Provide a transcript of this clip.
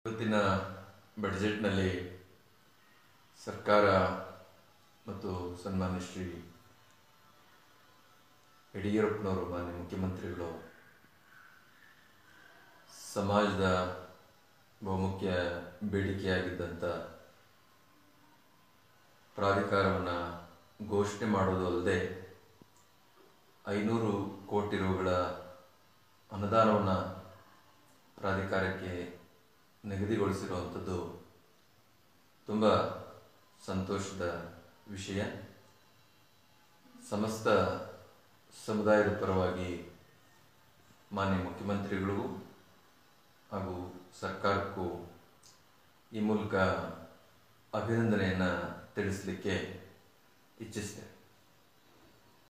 ಇವತ್ತಿನ ಬಡ್ಜೆಟ್ನಲ್ಲಿ ಸರ್ಕಾರ ಮತ್ತು ಸನ್ಮಾನ್ಯ ಶ್ರೀ ಯಡಿಯೂರಪ್ಪನವರು ಮಾನ್ಯ ಮುಖ್ಯಮಂತ್ರಿಗಳು ಸಮಾಜದ ಬಹುಮುಖ್ಯ ಬೇಡಿಕೆಯಾಗಿದ್ದಂಥ ಪ್ರಾಧಿಕಾರವನ್ನು ಘೋಷಣೆ ಮಾಡೋದು ಅಲ್ಲದೆ ಐನೂರು ಕೋಟಿ ರುಗಳ ಅನುದಾನವನ್ನು ಪ್ರಾಧಿಕಾರಕ್ಕೆ ನಿಗದಿಗೊಳಿಸಿರುವಂಥದ್ದು ತುಂಬ ಸಂತೋಷದ ವಿಷಯ ಸಮಸ್ತ ಸಮುದಾಯದ ಪರವಾಗಿ ಮಾನ್ಯ ಮುಖ್ಯಮಂತ್ರಿಗಳಿಗೂ ಹಾಗೂ ಸರ್ಕಾರಕ್ಕೂ ಈ ಮೂಲಕ ಅಭಿನಂದನೆಯನ್ನು ತಿಳಿಸಲಿಕ್ಕೆ ಇಚ್ಛಿಸ್ತೇನೆ